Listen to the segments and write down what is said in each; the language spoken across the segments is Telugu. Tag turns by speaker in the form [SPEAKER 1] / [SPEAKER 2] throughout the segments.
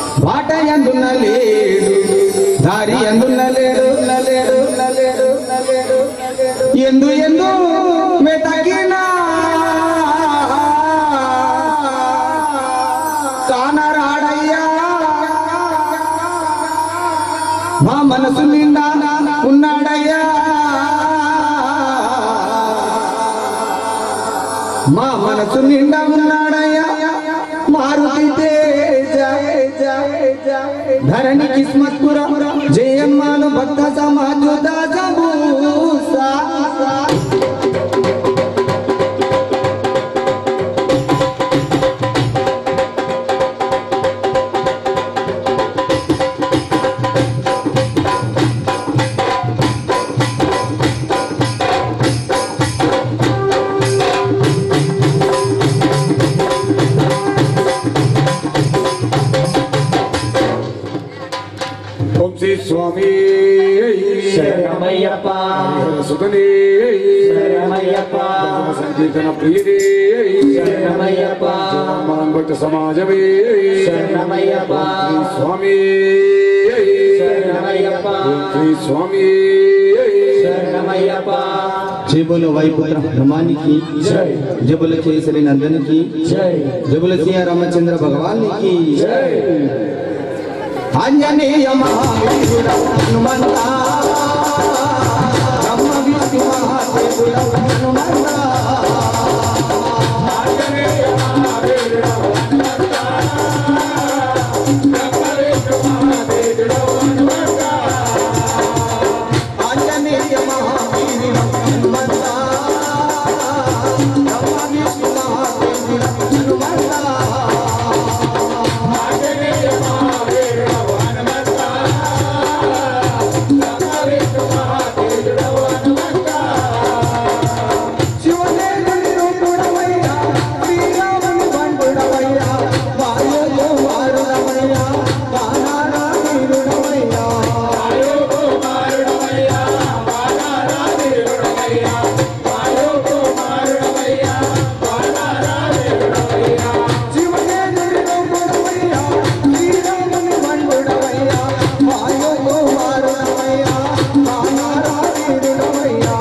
[SPEAKER 1] బాట ఎందున్న లేడు దారి ఎందున్న లేడు లేడు లేడు ఎందు ఎందు వెతకినా కానరాడయ్యా మా మనసు నిండా ఉన్నాడయ్యా మా మనసు నిండా ఉన్నాడయ్యా మారుతి తేజ ధరణి కిస్మత్ పుర జయమ్మాను భక్త సమాజ దాసభూసా
[SPEAKER 2] ఓం శ్రీ స్వామి
[SPEAKER 3] శరణమయ్యప్ప
[SPEAKER 2] సుతనే
[SPEAKER 3] శరణమయ్యప్ప
[SPEAKER 2] సంకీర్తన ప్రియనే
[SPEAKER 3] శరణమయ్యప్ప
[SPEAKER 2] భక్త సమాజమే
[SPEAKER 3] శరణమయ్యప్ప
[SPEAKER 2] శ్రీ స్వామి
[SPEAKER 3] శరణమయ్యప్ప
[SPEAKER 2] శ్రీ స్వామి
[SPEAKER 3] శరణమయ్యప్ప
[SPEAKER 1] జబుల వైపుత్ర బ్రహ్మానికి
[SPEAKER 3] జై.
[SPEAKER 1] జబుల కేసరి నందనికి
[SPEAKER 3] జై
[SPEAKER 1] జబుల సీయ రామచంద్ర భగవానికి ఆంజనేయ మహావీరుడ హనుమంత బ్రహ్మ విష్ణు మహాదేవుడ హనుమంత ఆంజనేయ మహావీరుడ హనుమంత బ్రహ్మ విష్ణు మహాదేవుడ హనుమంత శివదేవుని రూపుడవయ్యా, శ్రీరాముని బంటుడవయ్యా, వాయువు వారుడవయ్యా, వానరా వీరుడవయ్యా. శివదేవుని రూపుడవయ్యా, శ్రీరాముని బంటుడవయ్యా, వాయువు వారుడవయ్యా, వానరా వీరుడవయ్యా.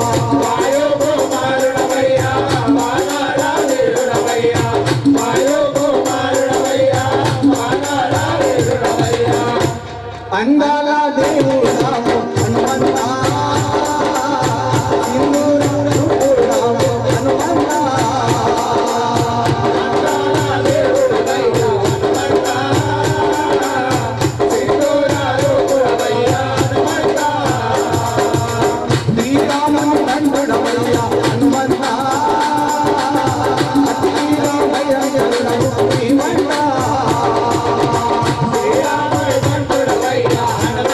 [SPEAKER 1] అందాల దేవుడాము హనుమంతా సింధూర రూపుడాము హనుమంతా శ్రీరాముని తండ్రుడవయ్యా హనుమంతా శ్రీరామయ్య జనుడవు శ్రీమంతా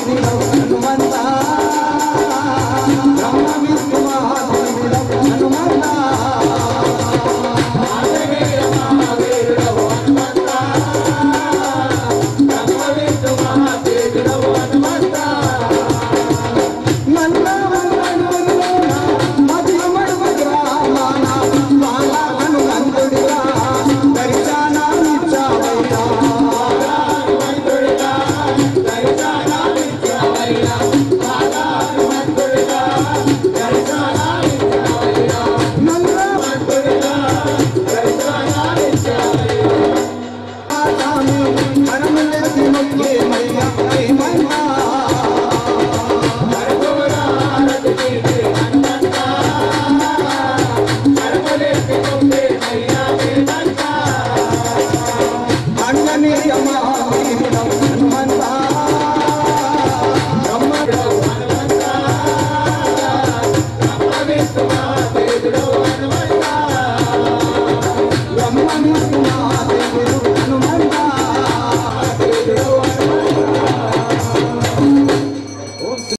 [SPEAKER 1] దినవు హనుమంతా